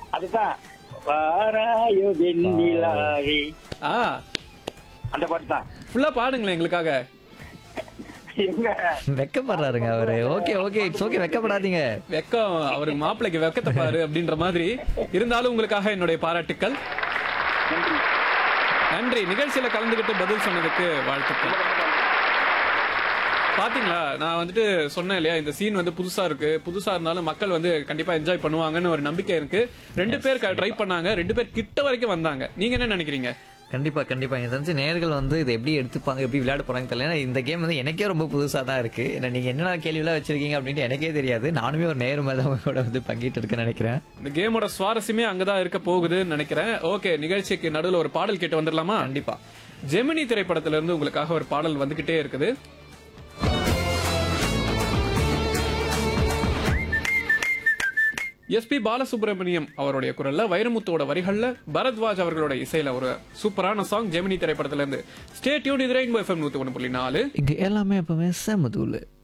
அதுதான் வாராயோ வெண்ணிலாவே ஆ அந்த பாட்டு தான் ஃபுல்லா பாடுங்களேன் எங்களுக்காக எங்க வெக்கப்படுறாருங்க அவரு ஓகே ஓகே இட்ஸ் ஓகே வெக்கப்படாதீங்க வெக்கம் அவருக்கு மாப்பிள்ளைக்கு வெக்கத்தை பாரு அப்படின்ற மாதிரி இருந்தாலும் உங்களுக்காக என்னுடைய பாராட்டுக்கள் நன்றி நன்றி நிகழ்ச்சியில கலந்துகிட்டு பதில் சொன்னதுக்கு வாழ்த்துக்கள் பாத்தீங்களா நான் வந்துட்டு சொன்னேன் இல்லையா இந்த சீன் வந்து புதுசா இருக்கு புதுசா இருந்தாலும் மக்கள் வந்து கண்டிப்பா என்ஜாய் பண்ணுவாங்கன்னு ஒரு நம்பிக்கை இருக்கு ரெண்டு பேர் ட்ரை பண்ணாங்க ரெண்டு பேர் கிட்ட வரைக்கும் வந்தாங்க நீங்க என்ன நினைக்கிறீங்க கண்டிப்பா கண்டிப்பா எனக்கு தெரிஞ்சு நேர்கள் வந்து இதை எப்படி எடுத்துப்பாங்க எப்படி விளையாட போறாங்க தெரியல ஏன்னா இந்த கேம் வந்து எனக்கே ரொம்ப புதுசா தான் இருக்கு ஏன்னா நீங்க என்னென்ன கேள்வியெல்லாம் வச்சிருக்கீங்க அப்படின்ட்டு எனக்கே தெரியாது நானுமே ஒரு நேர் மேல கூட வந்து பங்கிட்டு இருக்கேன்னு நினைக்கிறேன் இந்த கேமோட சுவாரஸ்யமே அங்கதான் இருக்க போகுதுன்னு நினைக்கிறேன் ஓகே நிகழ்ச்சிக்கு நடுவுல ஒரு பாடல் கேட்டு வந்துடலாமா கண்டிப்பா ஜெமினி திரைப்படத்துல இருந்து உங்களுக்காக ஒரு பாடல் வந்துகிட்டே இருக்குது எஸ்பி பாலசுப்ரமணியம் அவருடைய குரல்ல வைரமுத்துவோட வரிகள்ல பரத்வாஜ் அவர்களோட இசையில ஒரு சூப்பரான சாங் ஜெமினி திரைப்படத்துல இருந்து ஸ்டே டியூன் இது ரெயின்போ எஃப்எம் நூத்தி ஒன்று புள்ளி நாலு இங்க எல்லாமே எப்பவுமே செம்ம தூள்